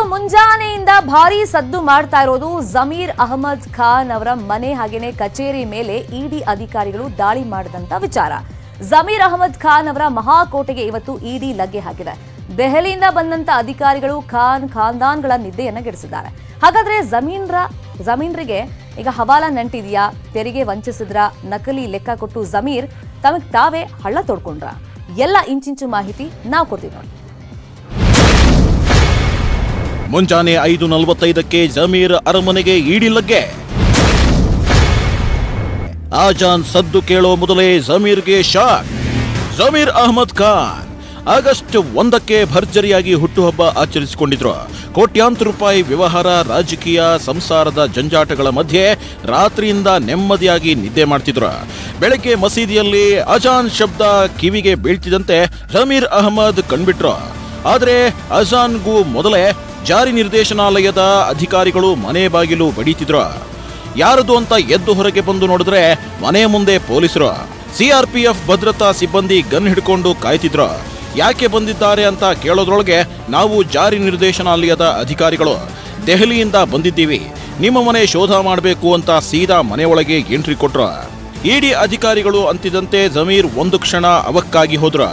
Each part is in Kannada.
ಮುಂಜಾನೆಯಿಂದ ಭಾರಿ ಸದ್ದು ಮಾಡ್ತಾ ಇರೋದು ಜಮೀರ್ ಅಹಮದ್ ಖಾನ್ ಅವರ ಮನೆ ಹಾಗೇನೆ ಕಚೇರಿ ಮೇಲೆ ಇಡಿ ಅಧಿಕಾರಿಗಳು ದಾಳಿ ಮಾಡಿದಂತ ವಿಚಾರ ಜಮೀರ್ ಅಹಮದ್ ಖಾನ್ ಅವರ ಮಹಾಕೋಟೆಗೆ ಇವತ್ತು ಇಡಿ ಲಗ್ಗೆ ಹಾಕಿದೆ ದೆಹಲಿಯಿಂದ ಬಂದಂತ ಅಧಿಕಾರಿಗಳು ಖಾನ್ ಖಾನ್ದಾನ್ಗಳ ನಿದ್ದೆಯನ್ನ ಗೆಡಿಸಿದ್ದಾರೆ ಹಾಗಾದ್ರೆ ಜಮೀನ್ರ ಜಮೀನ್ರಿಗೆ ಈಗ ಹವಾಲ ನಂಟಿದ್ಯಾ ತೆರಿಗೆ ವಂಚಿಸಿದ್ರ ನಕಲಿ ಲೆಕ್ಕ ಕೊಟ್ಟು ಜಮೀರ್ ತಮಗ್ ತಾವೇ ಹಳ್ಳ ತೋಡ್ಕೊಂಡ್ರ ಎಲ್ಲ ಇಂಚಿಂಚು ಮಾಹಿತಿ ನಾವು ಕೊಡ್ತೀವಿ ನೋಡಿ ಮುಂಜಾನೆ ಐದು ನಲವತ್ತೈದಕ್ಕೆ ಜಮೀರ್ ಅರಮನೆಗೆ ಈಡಿಲ್ಲಗ್ಗೆ ಆಜಾನ್ ಸದ್ದು ಕೇಳೋ ಮೊದಲೇ ಜಮೀರ್ಗೆ ಶಾಕ್ ಜಮೀರ್ ಅಹಮದ್ ಖಾನ್ ಆಗಸ್ಟ್ ಒಂದಕ್ಕೆ ಭರ್ಜರಿಯಾಗಿ ಹುಟ್ಟುಹಬ್ಬ ಆಚರಿಸಿಕೊಂಡಿದ್ರು ಕೋಟ್ಯಾಂತರ ರೂಪಾಯಿ ವ್ಯವಹಾರ ರಾಜಕೀಯ ಸಂಸಾರದ ಜಂಜಾಟಗಳ ಮಧ್ಯೆ ರಾತ್ರಿಯಿಂದ ನೆಮ್ಮದಿಯಾಗಿ ನಿದ್ದೆ ಮಾಡ್ತಿದ್ರು ಬೆಳಗ್ಗೆ ಮಸೀದಿಯಲ್ಲಿ ಅಜಾನ್ ಶಬ್ದ ಕಿವಿಗೆ ಬೀಳ್ತಿದಂತೆ ಜಮೀರ್ ಅಹಮದ್ ಕಣ್ಬಿಟ್ರು ಆದ್ರೆ ಅಜಾನ್ಗೂ ಮೊದಲೇ ಜಾರಿ ನಿರ್ದೇಶನಾಲಯದ ಅಧಿಕಾರಿಗಳು ಮನೆ ಬಾಗಿಲು ಬಡಿತಿದ್ರು ಯಾರದು ಅಂತ ಎದ್ದು ಹೊರಗೆ ಬಂದು ನೋಡಿದ್ರೆ ಮನೆ ಮುಂದೆ ಪೊಲೀಸರು ಸಿಆರ್ಪಿಎಫ್ ಭದ್ರತಾ ಸಿಬ್ಬಂದಿ ಗನ್ ಹಿಡ್ಕೊಂಡು ಕಾಯ್ತಿದ್ರು ಯಾಕೆ ಬಂದಿದ್ದಾರೆ ಅಂತ ಕೇಳೋದ್ರೊಳಗೆ ನಾವು ಜಾರಿ ನಿರ್ದೇಶನಾಲಯದ ಅಧಿಕಾರಿಗಳು ದೆಹಲಿಯಿಂದ ಬಂದಿದ್ದೀವಿ ನಿಮ್ಮ ಮನೆ ಶೋಧ ಮಾಡಬೇಕು ಅಂತ ಸೀದಾ ಮನೆಯೊಳಗೆ ಎಂಟ್ರಿ ಕೊಟ್ರು ಇಡಿ ಅಧಿಕಾರಿಗಳು ಅಂತಿದಂತೆ ಜಮೀರ್ ಒಂದು ಕ್ಷಣ ಅವಕ್ಕಾಗಿ ಹೋದ್ರ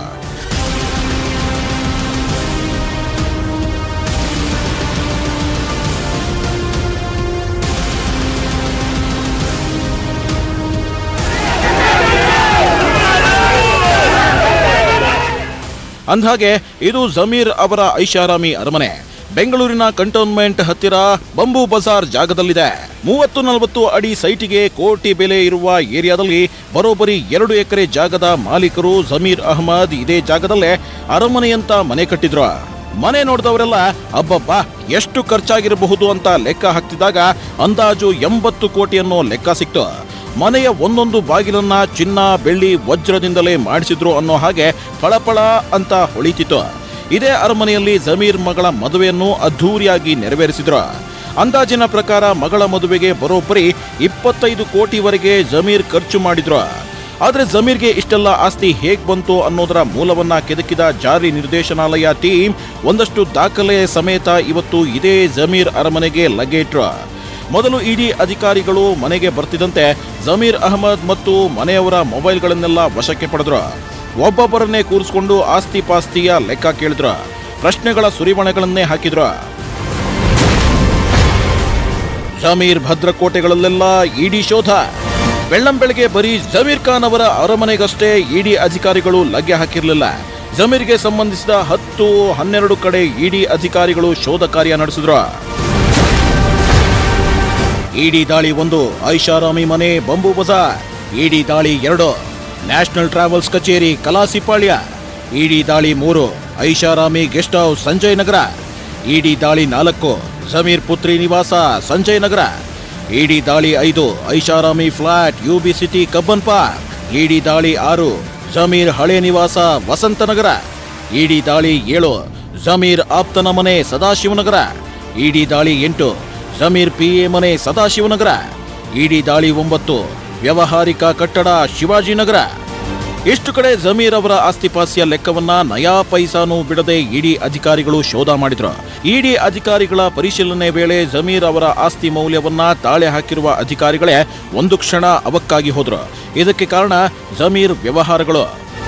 ಅಂದ್ಹಾಗೆ ಇದು ಜಮೀರ್ ಅವರ ಐಷಾರಾಮಿ ಅರಮನೆ ಬೆಂಗಳೂರಿನ ಕಂಟೋನ್ಮೆಂಟ್ ಹತ್ತಿರ ಬಂಬು ಬಜಾರ್ ಜಾಗದಲ್ಲಿದೆ ಮೂವತ್ತು ನಲವತ್ತು ಅಡಿ ಸೈಟಿಗೆ ಕೋಟಿ ಬೆಲೆ ಇರುವ ಏರಿಯಾದಲ್ಲಿ ಬರೋಬ್ಬರಿ ಎರಡು ಎಕರೆ ಜಾಗದ ಮಾಲೀಕರು ಜಮೀರ್ ಅಹಮದ್ ಇದೇ ಜಾಗದಲ್ಲೇ ಅರಮನೆಯಂತ ಮನೆ ಕಟ್ಟಿದ್ರು ಮನೆ ನೋಡಿದವರೆಲ್ಲ ಅಬ್ಬಬ್ಬಾ ಎಷ್ಟು ಖರ್ಚಾಗಿರಬಹುದು ಅಂತ ಲೆಕ್ಕ ಹಾಕ್ತಿದ್ದಾಗ ಅಂದಾಜು ಎಂಬತ್ತು ಕೋಟಿ ಅನ್ನೋ ಲೆಕ್ಕ ಸಿಕ್ತು ಮನೆಯ ಒಂದೊಂದು ಬಾಗಿಲನ್ನ ಚಿನ್ನ ಬೆಳ್ಳಿ ವಜ್ರದಿಂದಲೇ ಮಾಡಿಸಿದ್ರು ಅನ್ನೋ ಹಾಗೆ ಫಳಫಳ ಅಂತ ಹೊಳಿತಿತ್ತು ಇದೇ ಅರಮನೆಯಲ್ಲಿ ಜಮೀರ್ ಮಗಳ ಮದುವೆಯನ್ನು ಅದ್ಧೂರಿಯಾಗಿ ನೆರವೇರಿಸಿದ್ರು ಅಂದಾಜಿನ ಪ್ರಕಾರ ಮಗಳ ಮದುವೆಗೆ ಬರೋಬ್ಬರಿ ಇಪ್ಪತ್ತೈದು ಕೋಟಿವರೆಗೆ ಜಮೀರ್ ಖರ್ಚು ಮಾಡಿದ್ರು ಆದ್ರೆ ಜಮೀರ್ಗೆ ಇಷ್ಟೆಲ್ಲ ಆಸ್ತಿ ಹೇಗ್ ಬಂತು ಅನ್ನೋದರ ಮೂಲವನ್ನ ಕೆದಕಿದ ಜಾರಿ ನಿರ್ದೇಶನಾಲಯ ಟೀಮ್ ಒಂದಷ್ಟು ದಾಖಲೆ ಸಮೇತ ಇವತ್ತು ಇದೇ ಜಮೀರ್ ಅರಮನೆಗೆ ಲಗ್ಗೆ ಇಟ್ರು ಮೊದಲು ಇಡಿ ಅಧಿಕಾರಿಗಳು ಮನೆಗೆ ಬರ್ತಿದ್ದಂತೆ ಜಮೀರ್ ಅಹಮದ್ ಮತ್ತು ಮನೆಯವರ ಮೊಬೈಲ್ಗಳನ್ನೆಲ್ಲ ವಶಕ್ಕೆ ಪಡೆದ್ರು ಒಬ್ಬೊಬ್ಬರನ್ನೇ ಕೂರಿಸ್ಕೊಂಡು ಆಸ್ತಿ ಪಾಸ್ತಿಯ ಲೆಕ್ಕ ಕೇಳಿದ್ರು ಪ್ರಶ್ನೆಗಳ ಸುರಿಮಣೆಗಳನ್ನೇ ಹಾಕಿದ್ರು ಜಮೀರ್ ಭದ್ರಕೋಟೆಗಳಲ್ಲೆಲ್ಲ ಇಡಿ ಶೋಧ ಬೆಳ್ಳಂಬೆಳಗ್ಗೆ ಬರೀ ಜಮೀರ್ ಖಾನ್ ಅವರ ಅರಮನೆಗಷ್ಟೇ ಇಡಿ ಅಧಿಕಾರಿಗಳು ಲಗ್ಗೆ ಹಾಕಿರಲಿಲ್ಲ ಜಮೀರ್ಗೆ ಸಂಬಂಧಿಸಿದ ಹತ್ತು ಹನ್ನೆರಡು ಕಡೆ ಇಡಿ ಅಧಿಕಾರಿಗಳು ಶೋಧ ಕಾರ್ಯ ನಡೆಸಿದ್ರು ಇಡಿ ದಾಳಿ ಒಂದು ಐಷಾರಾಮಿ ಮನೆ ಬಂಬು ಬಜಾರ್ ಇಡಿ ದಾಳಿ ಎರಡು ನ್ಯಾಷನಲ್ ಟ್ರಾವೆಲ್ಸ್ ಕಚೇರಿ ಕಲಾಸಿಪಾಳ್ಯ ಇಡಿ ದಾಳಿ ಮೂರು ಐಷಾರಾಮಿ guest house Sanjay Nagar ED ದಾಳಿ ನಾಲ್ಕು ಜಮೀರ್ ಪುತ್ರಿ ನಿವಾಸ ಸಂಜಯ್ ನಗರ ಇಡಿ ದಾಳಿ ಐದು ಐಷಾರಾಮಿ flat UB City Cubbon Park ED ದಾಳಿ ಆರು ಜಮೀರ್ ಹಳೆ ನಿವಾಸ ವಸಂತನಗರ ಇಡಿ ದಾಳಿ ಏಳು ಜಮೀರ್ ಆಪ್ತನ ಮನೆ ಸದಾಶಿವನಗರ ಇಡಿ ದಾಳಿ ಎಂಟು ಜಮೀರ್ ಪಿಎ ಮನೆ ಸದಾಶಿವನಗರ ಇಡಿ ದಾಳಿ ಒಂಬತ್ತು ವ್ಯವಹಾರಿಕ ಕಟ್ಟಡ ಶಿವಾಜಿನಗರ ಇಷ್ಟು ಕಡೆ ಜಮೀರ್ ಅವರ ಆಸ್ತಿಪಾಸ್ತಿಯ ಲೆಕ್ಕವನ್ನ ನಯಾ ಪೈಸಾನು ಬಿಡದೆ ಇಡಿ ಅಧಿಕಾರಿಗಳು ಶೋಧ ಮಾಡಿದ್ರು ಇಡಿ ಅಧಿಕಾರಿಗಳ ಪರಿಶೀಲನೆ ವೇಳೆ ಜಮೀರ್ ಅವರ ಆಸ್ತಿ ಮೌಲ್ಯವನ್ನ ತಾಳೆ ಹಾಕಿರುವ ಅಧಿಕಾರಿಗಳೇ ಒಂದು ಕ್ಷಣ ಅವಕ್ಕಾಗಿ ಹೋದ್ರು ಇದಕ್ಕೆ ಕಾರಣ ಜಮೀರ್ ವ್ಯವಹಾರಗಳು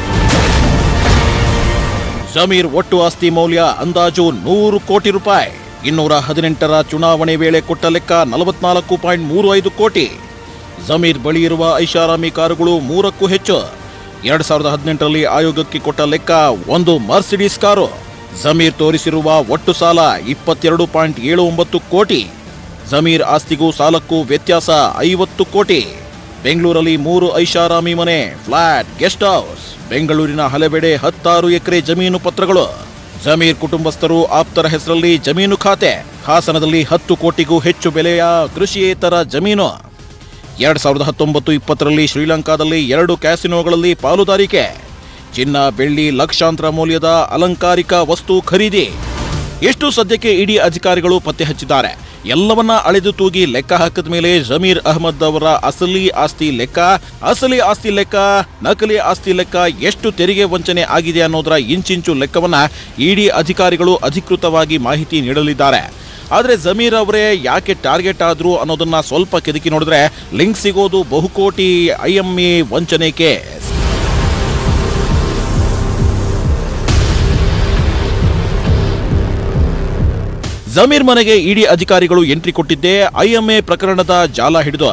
ಜಮೀರ್ ಒಟ್ಟು ಆಸ್ತಿ ಮೌಲ್ಯ ಅಂದಾಜು ನೂರು ಕೋಟಿ ರೂಪಾಯಿ ಇನ್ನೂರ ಹದಿನೆಂಟರ ಚುನಾವಣೆ ವೇಳೆ ಕೊಟ್ಟ ಲೆಕ್ಕ ನಲವತ್ನಾಲ್ಕು ಪಾಯಿಂಟ್ ಮೂರು ಐದು ಕೋಟಿ ಜಮೀರ್ ಬಳಿ ಇರುವ ಐಷಾರಾಮಿ ಕಾರುಗಳು ಮೂರಕ್ಕೂ ಹೆಚ್ಚು ಎರಡ್ ಸಾವಿರದ ಹದಿನೆಂಟರಲ್ಲಿ ಆಯೋಗಕ್ಕೆ ಕೊಟ್ಟ ಲೆಕ್ಕ ಒಂದು ಮರ್ಸಿಡೀಸ್ ಕಾರು ಜಮೀರ್ ತೋರಿಸಿರುವ ಒಟ್ಟು ಸಾಲ ಇಪ್ಪತ್ತೆರಡು ಪಾಯಿಂಟ್ ಏಳು ಒಂಬತ್ತು ಕೋಟಿ ಜಮೀರ್ ಆಸ್ತಿಗೂ ಸಾಲಕ್ಕೂ ವ್ಯತ್ಯಾಸ ಐವತ್ತು ಕೋಟಿ ಬೆಂಗಳೂರಲ್ಲಿ ಮೂರು ಐಷಾರಾಮಿ ಮನೆ ಫ್ಲಾಟ್ ಗೆಸ್ಟ್ ಹೌಸ್ ಬೆಂಗಳೂರಿನ ಹಲವೆಡೆ ಹತ್ತಾರು ಎಕರೆ ಜಮೀನು ಪತ್ರಗಳು ಜಮೀರ್ ಕುಟುಂಬಸ್ಥರು ಆಪ್ತರ ಹೆಸರಲ್ಲಿ ಜಮೀನು ಖಾತೆ ಹಾಸನದಲ್ಲಿ ಹತ್ತು ಕೋಟಿಗೂ ಹೆಚ್ಚು ಬೆಲೆಯ ಕೃಷಿಯೇತರ ಜಮೀನು ಎರಡ್ ಸಾವಿರದ ಹತ್ತೊಂಬತ್ತು ಇಪ್ಪತ್ತರಲ್ಲಿ ಶ್ರೀಲಂಕಾದಲ್ಲಿ ಎರಡು ಕ್ಯಾಸಿನೋಗಳಲ್ಲಿ ಪಾಲುದಾರಿಕೆ ಚಿನ್ನ ಬೆಳ್ಳಿ ಲಕ್ಷಾಂತರ ಮೌಲ್ಯದ ಅಲಂಕಾರಿಕ ವಸ್ತು ಖರೀದಿ ಎಷ್ಟು ಸದ್ಯಕ್ಕೆ ಇಡಿ ಅಧಿಕಾರಿಗಳು ಪತ್ತೆ ಹಚ್ಚಿದ್ದಾರೆ ಎಲ್ಲವನ್ನ ಅಳೆದು ತೂಗಿ ಲೆಕ್ಕ ಹಾಕಿದ ಮೇಲೆ ಜಮೀರ್ ಅಹಮದ್ ಅವರ ಅಸಲಿ ಆಸ್ತಿ ಲೆಕ್ಕ ಅಸಲಿ ಆಸ್ತಿ ಲೆಕ್ಕ ನಕಲಿ ಆಸ್ತಿ ಲೆಕ್ಕ ಎಷ್ಟು ತೆರಿಗೆ ವಂಚನೆ ಆಗಿದೆ ಅನ್ನೋದರ ಇಂಚಿಂಚು ಲೆಕ್ಕವನ್ನ ಇಡಿ ಅಧಿಕಾರಿಗಳು ಅಧಿಕೃತವಾಗಿ ಮಾಹಿತಿ ನೀಡಲಿದ್ದಾರೆ ಆದ್ರೆ ಜಮೀರ್ ಅವರೇ ಯಾಕೆ ಟಾರ್ಗೆಟ್ ಆದ್ರು ಅನ್ನೋದನ್ನ ಸ್ವಲ್ಪ ಕೆದಕಿ ನೋಡಿದ್ರೆ ಲಿಂಕ್ ಸಿಗೋದು ಬಹುಕೋಟಿ ಐಎಂಎ ವಂಚನೆ ಕೇಸ್ ಜಮೀರ್ ಮನೆಗೆ ಇಡಿ ಅಧಿಕಾರಿಗಳು ಎಂಟ್ರಿ ಕೊಟ್ಟಿದ್ದೇ ಐಎಂಎ ಪ್ರಕರಣದ ಜಾಲ ಹಿಡಿದು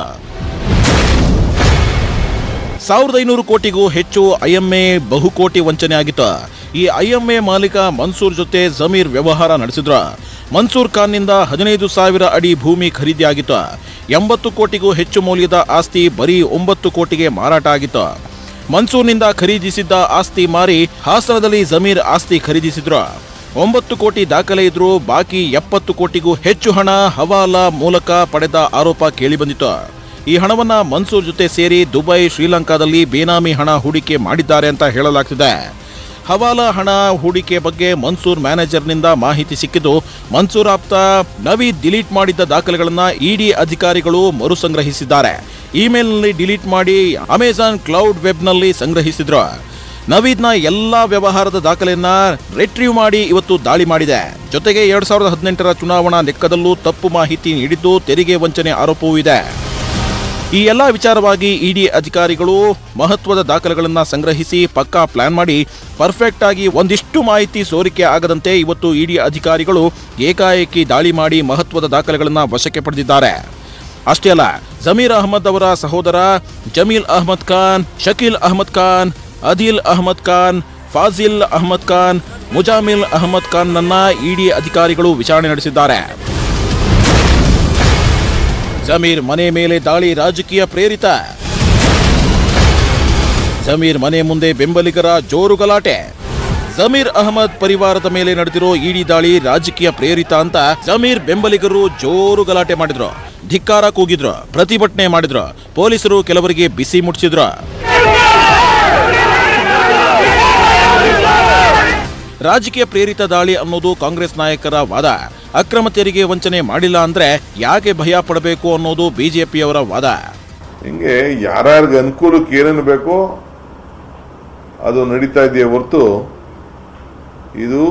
ಸಾವಿರದ ಐನೂರು ಕೋಟಿಗೂ ಹೆಚ್ಚು ಐಎಂಎ ಬಹುಕೋಟಿ ವಂಚನೆ ಆಗಿತ್ತು ಈ ಐಎಂಎ ಮಾಲೀಕ ಮನ್ಸೂರ್ ಜೊತೆ ಜಮೀರ್ ವ್ಯವಹಾರ ನಡೆಸಿದ್ರು ಮನ್ಸೂರ್ ಖಾನ್ನಿಂದ ಹದಿನೈದು ಸಾವಿರ ಅಡಿ ಭೂಮಿ ಖರೀದಿ ಆಗಿತ್ತು ಎಂಬತ್ತು ಕೋಟಿಗೂ ಹೆಚ್ಚು ಮೌಲ್ಯದ ಆಸ್ತಿ ಬರೀ ಒಂಬತ್ತು ಕೋಟಿಗೆ ಮಾರಾಟ ಆಗಿತ್ತು ಮನ್ಸೂರ್ನಿಂದ ಖರೀದಿಸಿದ್ದ ಆಸ್ತಿ ಮಾರಿ ಹಾಸನದಲ್ಲಿ ಜಮೀರ್ ಆಸ್ತಿ ಖರೀದಿಸಿದ್ರು ಒಂಬತ್ತು ಕೋಟಿ ದಾಖಲೆ ಇದ್ರೂ ಬಾಕಿ ಎಪ್ಪತ್ತು ಕೋಟಿಗೂ ಹೆಚ್ಚು ಹಣ ಹವಾಲಾ ಮೂಲಕ ಪಡೆದ ಆರೋಪ ಕೇಳಿಬಂದಿತು ಈ ಹಣವನ್ನ ಮನ್ಸೂರ್ ಜೊತೆ ಸೇರಿ ದುಬೈ ಶ್ರೀಲಂಕಾದಲ್ಲಿ ಬೇನಾಮಿ ಹಣ ಹೂಡಿಕೆ ಮಾಡಿದ್ದಾರೆ ಅಂತ ಹೇಳಲಾಗ್ತಿದೆ ಹವಾಲಾ ಹಣ ಹೂಡಿಕೆ ಬಗ್ಗೆ ಮನ್ಸೂರ್ ಮ್ಯಾನೇಜರ್ನಿಂದ ಮಾಹಿತಿ ಸಿಕ್ಕಿದ್ದು ಮನ್ಸೂರ್ ಆಪ್ತ ನವೀದ್ ಡಿಲೀಟ್ ಮಾಡಿದ್ದ ದಾಖಲೆಗಳನ್ನ ಇಡಿ ಅಧಿಕಾರಿಗಳು ಮರುಸಂಗ್ರಹಿಸಿದ್ದಾರೆ ಇಮೇಲ್ನಲ್ಲಿ ಡಿಲೀಟ್ ಮಾಡಿ ಅಮೆಜಾನ್ ಕ್ಲೌಡ್ ವೆಬ್ನಲ್ಲಿ ಸಂಗ್ರಹಿಸಿದ್ರು ನವೀದ್ನ ಎಲ್ಲಾ ವ್ಯವಹಾರದ ದಾಖಲೆಯನ್ನ ರಿಟ್ರೀವ್ ಮಾಡಿ ಇವತ್ತು ದಾಳಿ ಮಾಡಿದೆ ಜೊತೆಗೆ ಎರಡ್ ಸಾವಿರದ ಹದಿನೆಂಟರ ಚುನಾವಣಾ ಲೆಕ್ಕದಲ್ಲೂ ತಪ್ಪು ಮಾಹಿತಿ ನೀಡಿದ್ದು ತೆರಿಗೆ ವಂಚನೆ ಆರೋಪವೂ ಇದೆ ಈ ಎಲ್ಲಾ ವಿಚಾರವಾಗಿ ಇಡಿ ಅಧಿಕಾರಿಗಳು ಮಹತ್ವದ ದಾಖಲೆಗಳನ್ನ ಸಂಗ್ರಹಿಸಿ ಪಕ್ಕಾ ಪ್ಲಾನ್ ಮಾಡಿ ಪರ್ಫೆಕ್ಟ್ ಆಗಿ ಒಂದಿಷ್ಟು ಮಾಹಿತಿ ಸೋರಿಕೆ ಆಗದಂತೆ ಇವತ್ತು ಇಡಿ ಅಧಿಕಾರಿಗಳು ಏಕಾಏಕಿ ದಾಳಿ ಮಾಡಿ ಮಹತ್ವದ ದಾಖಲೆಗಳನ್ನ ವಶಕ್ಕೆ ಪಡೆದಿದ್ದಾರೆ ಅಷ್ಟೇ ಅಲ್ಲ ಜಮೀರ್ ಅಹಮದ್ ಅವರ ಸಹೋದರ ಜಮೀಲ್ ಅಹಮದ್ ಖಾನ್ ಶಕೀಲ್ ಅಹಮದ್ ಖಾನ್ ಅದಿಲ್ ಅಹಮದ್ ಖಾನ್ ಫಾಜಿಲ್ ಅಹಮದ್ ಖಾನ್ ಮುಜಾಮಿಲ್ ಅಹಮದ್ ಖಾನ್ ನನ್ನ ಇಡಿ ಅಧಿಕಾರಿಗಳು ವಿಚಾರಣೆ ನಡೆಸಿದ್ದಾರೆ ಜಮೀರ್ ಮನೆ ಮೇಲೆ ದಾಳಿ ರಾಜಕೀಯ ಪ್ರೇರಿತ ಜಮೀರ್ ಮನೆ ಮುಂದೆ ಬೆಂಬಲಿಗರ ಜೋರು ಗಲಾಟೆ ಜಮೀರ್ ಅಹಮದ್ ಪರಿವಾರದ ಮೇಲೆ ನಡೆದಿರೋ ಇಡಿ ದಾಳಿ ರಾಜಕೀಯ ಪ್ರೇರಿತ ಅಂತ ಜಮೀರ್ ಬೆಂಬಲಿಗರು ಜೋರು ಗಲಾಟೆ ಮಾಡಿದ್ರು ಧಿಕ್ಕಾರ ಕೂಗಿದ್ರು ಪ್ರತಿಭಟನೆ ಮಾಡಿದ್ರು ಪೊಲೀಸರು ಕೆಲವರಿಗೆ ಬಿಸಿ ಮುಟ್ಟಿಸಿದ್ರು ರಾಜಕೀಯ ಪ್ರೇರಿತ ದಾಳಿ ಅನ್ನೋದು ಕಾಂಗ್ರೆಸ್ ನಾಯಕರ ವಾದ ಅಕ್ರಮ ತೆರಿಗೆ ವಂಚನೆ ಮಾಡಿಲ್ಲ ಅಂದ್ರೆ ಯಾಕೆ ಭಯ ಪಡಬೇಕು ಅನ್ನೋದು ಬಿಜೆಪಿಯವರ ವಾದ ಹಿಂಗೆ ಯಾರ್ಯಾರಿಗೆ ಅನುಕೂಲಕ್ಕೆ ಏನೇನು ಬೇಕೋ ಅದು ನಡೀತಾ ಇದೆಯೇ ಹೊರತು ಇದು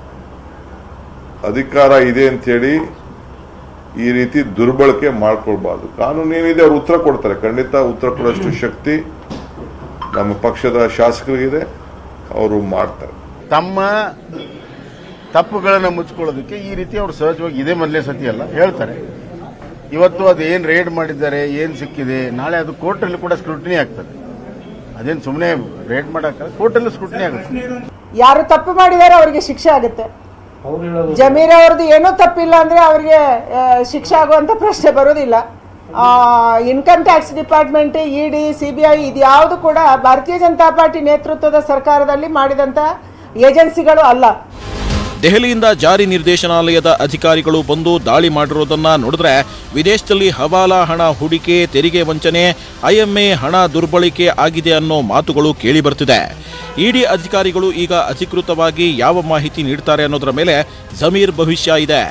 ಅಧಿಕಾರ ಇದೆ ಅಂತೇಳಿ ಈ ರೀತಿ ದುರ್ಬಳಕೆ ಮಾಡ್ಕೊಳ್ಬಾರ್ದು ಕಾನೂನು ಏನಿದೆ ಅವ್ರು ಉತ್ತರ ಕೊಡ್ತಾರೆ ಖಂಡಿತ ಉತ್ತರ ಕೊಡೋಷ್ಟು ಶಕ್ತಿ ನಮ್ಮ ಪಕ್ಷದ ಶಾಸಕರಿಗಿದೆ ಅವರು ಮಾಡ್ತಾರೆ ತಮ್ಮ ತಪ್ಪುಗಳನ್ನು ಮುಚ್ಕೊಳ್ಳೋದಕ್ಕೆ ಈ ರೀತಿ ಅವರು ಸಹಜವಾಗಿ ಇದೇ ಮೊದಲೇ ಸತಿ ಅಲ್ಲ ಹೇಳ್ತಾರೆ ಇವತ್ತು ಅದು ಏನು ರೇಡ್ ಮಾಡಿದ್ದಾರೆ ಏನು ಸಿಕ್ಕಿದೆ ನಾಳೆ ಅದು ಕೋರ್ಟಲ್ಲಿ ಕೂಡ ಸ್ಕ್ರೂಟಿನಿ ಆಗ್ತದೆ ಅದೇನು ಸುಮ್ಮನೆ ರೇಡ್ ಮಾಡಕ್ಕೆ ಕೋರ್ಟಲ್ಲಿ ಸ್ಕ್ರೂಟಿನಿ ಆಗುತ್ತೆ ಯಾರು ತಪ್ಪು ಮಾಡಿದಾರೆ ಅವರಿಗೆ ಶಿಕ್ಷೆ ಆಗುತ್ತೆ ಜಮೀರ್ ಅವ್ರದ್ದು ಏನೂ ತಪ್ಪಿಲ್ಲ ಅಂದ್ರೆ ಅವರಿಗೆ ಶಿಕ್ಷೆ ಆಗುವಂತ ಪ್ರಶ್ನೆ ಬರೋದಿಲ್ಲ income tax department ED C B I ಇದ್ಯಾವುದು ಕೂಡ ಭಾರತೀಯ ಜನತಾ ಪಾರ್ಟಿ ನೇತೃತ್ವದ ಸರ್ಕಾರದಲ್ಲಿ ಮಾಡಿದಂತ ಏಜೆನ್ಸಿಗಳು ಅಲ್ಲ ದೆಹಲಿಯಿಂದ ಜಾರಿ ನಿರ್ದೇಶನಾಲಯದ ಅಧಿಕಾರಿಗಳು ಬಂದು ದಾಳಿ ಮಾಡಿರೋದನ್ನ ನೋಡಿದ್ರೆ ವಿದೇಶದಲ್ಲಿ ಹವಾಲಾ ಹಣ ಹೂಡಿಕೆ ತೆರಿಗೆ ವಂಚನೆ ಐಎಂಎ ಹಣ ದುರ್ಬಳಕೆ ಆಗಿದೆ ಅನ್ನೋ ಮಾತುಗಳು ಕೇಳಿ ಬರ್ತಿದೆ ಇಡಿ ಅಧಿಕಾರಿಗಳು ಈಗ ಅಧಿಕೃತವಾಗಿ ಯಾವ ಮಾಹಿತಿ ನೀಡ್ತಾರೆ ಅನ್ನೋದರ ಮೇಲೆ ಜಮೀರ್ ಭವಿಷ್ಯ ಇದೆ